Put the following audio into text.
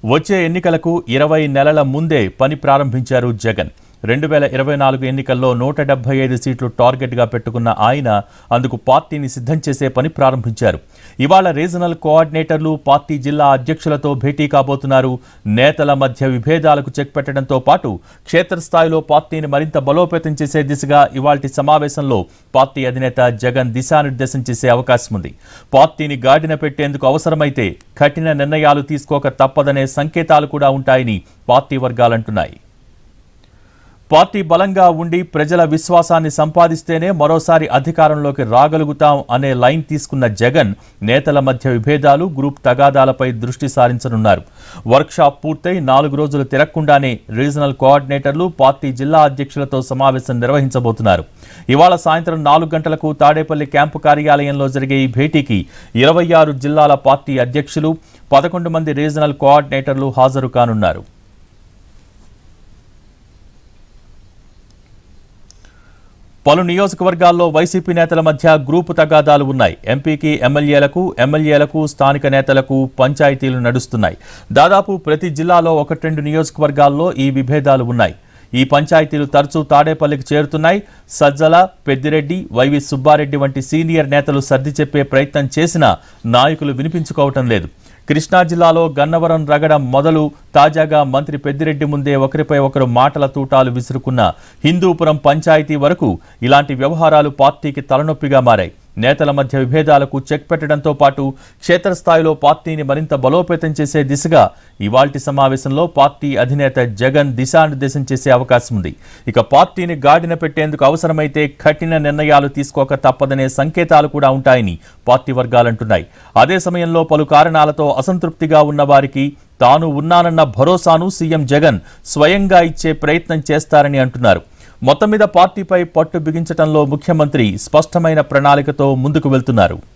వచ్చే ఎన్నికలకు ఇరవై నెలల ముందే పని ప్రారంభించారు జగన్ రెండు వేల ఇరవై నాలుగు ఎన్నికల్లో నూట డెబ్బై ఐదు సీట్లు టార్గెట్గా పెట్టుకున్న ఆయన అందుకు పార్టీని సిద్ధం చేసే పని ప్రారంభించారు ఇవాళ రీజనల్ కోఆర్డినేటర్లు పార్టీ జిల్లా అధ్యక్షులతో భేటీ కాబోతున్నారు నేతల మధ్య విభేదాలకు చెక్ పెట్టడంతో పాటు క్షేత్రస్థాయిలో పార్టీని మరింత బలోపేతం చేసే దిశగా ఇవాల్టి సమావేశంలో పార్టీ అధినేత జగన్ దిశానిర్దేశం చేసే అవకాశం ఉంది పార్టీని గాడిన పెట్టేందుకు అవసరమైతే కఠిన నిర్ణయాలు తీసుకోక తప్పదనే సంకేతాలు కూడా ఉంటాయని పార్టీ వర్గాలంటున్నాయి పార్టీ బలంగా ఉండి ప్రజల విశ్వాసాన్ని సంపాదిస్తేనే మరోసారి అధికారంలోకి రాగలుగుతాం అనే లైన్ తీసుకున్న జగన్ నేతల మధ్య విభేదాలు గ్రూప్ తగాదాలపై దృష్టి సారించనున్నారు వర్క్షాప్ పూర్తయి నాలుగు రోజులు తిరగకుండానే రీజనల్ కోఆర్డినేటర్లు పార్టీ జిల్లా అధ్యక్షులతో సమావేశం నిర్వహించబోతున్నారు ఇవాళ సాయంత్రం నాలుగు గంటలకు తాడేపల్లి క్యాంపు కార్యాలయంలో జరిగే ఈ భేటీకి ఇరవై ఆరు జిల్లాల పార్టీ అధ్యక్షులు పదకొండు మంది రీజనల్ కోఆర్డినేటర్లు హాజరు కానున్నారు పలు నియోజకవర్గాల్లో వైసీపీ నేతల మధ్య గ్రూపు తగాదాలు ఉన్నాయి ఎంపీకి ఎమ్మెల్యేలకు ఎమ్మెల్యేలకు స్థానిక నేతలకు పంచాయతీలు నడుస్తున్నాయి దాదాపు ప్రతి జిల్లాలో ఒకటి రెండు నియోజకవర్గాల్లో ఈ విభేదాలు ఉన్నాయి ఈ పంచాయతీలు తరచూ తాడేపల్లికి చేరుతున్నాయి సజ్జల పెద్దిరెడ్డి వైవి సుబ్బారెడ్డి వంటి సీనియర్ నేతలు సర్ది చెప్పే ప్రయత్నం చేసినా నాయకులు వినిపించుకోవటం లేదు కృష్ణా జిల్లాలో గన్నవరం రగడం మొదలు తాజాగా మంత్రి పెద్దిరెడ్డి ముందే ఒకరిపై ఒకరు మాటల తూటాలు విసురుకున్న హిందూపురం పంచాయతీ వరకు ఇలాంటి వ్యవహారాలు పార్టీకి తలనొప్పిగా మారాయి నేతల మధ్య విభేదాలకు చెక్ పెట్టడంతో పాటు క్షేత్రస్థాయిలో పార్టీని మరింత బలోపేతం చేసే దిశగా ఇవాల్టి సమావేశంలో పార్టీ అధినేత జగన్ దిశానిర్దేశం చేసే అవకాశం ఉంది ఇక పార్టీని గాడిన పెట్టేందుకు అవసరమైతే కఠిన నిర్ణయాలు తీసుకోక తప్పదనే సంకేతాలు కూడా ఉంటాయని పార్టీ వర్గాలంటున్నాయి అదే సమయంలో పలు కారణాలతో అసంతృప్తిగా ఉన్న వారికి తాను ఉన్నానన్న భరోసాను సీఎం జగన్ స్వయంగా ఇచ్చే ప్రయత్నం చేస్తారని అంటున్నారు మొత్తం మీద పార్టీపై పట్టు బిగించటంలో ముఖ్యమంత్రి స్పష్టమైన ప్రణాళికతో ముందుకు వెళ్తున్నారు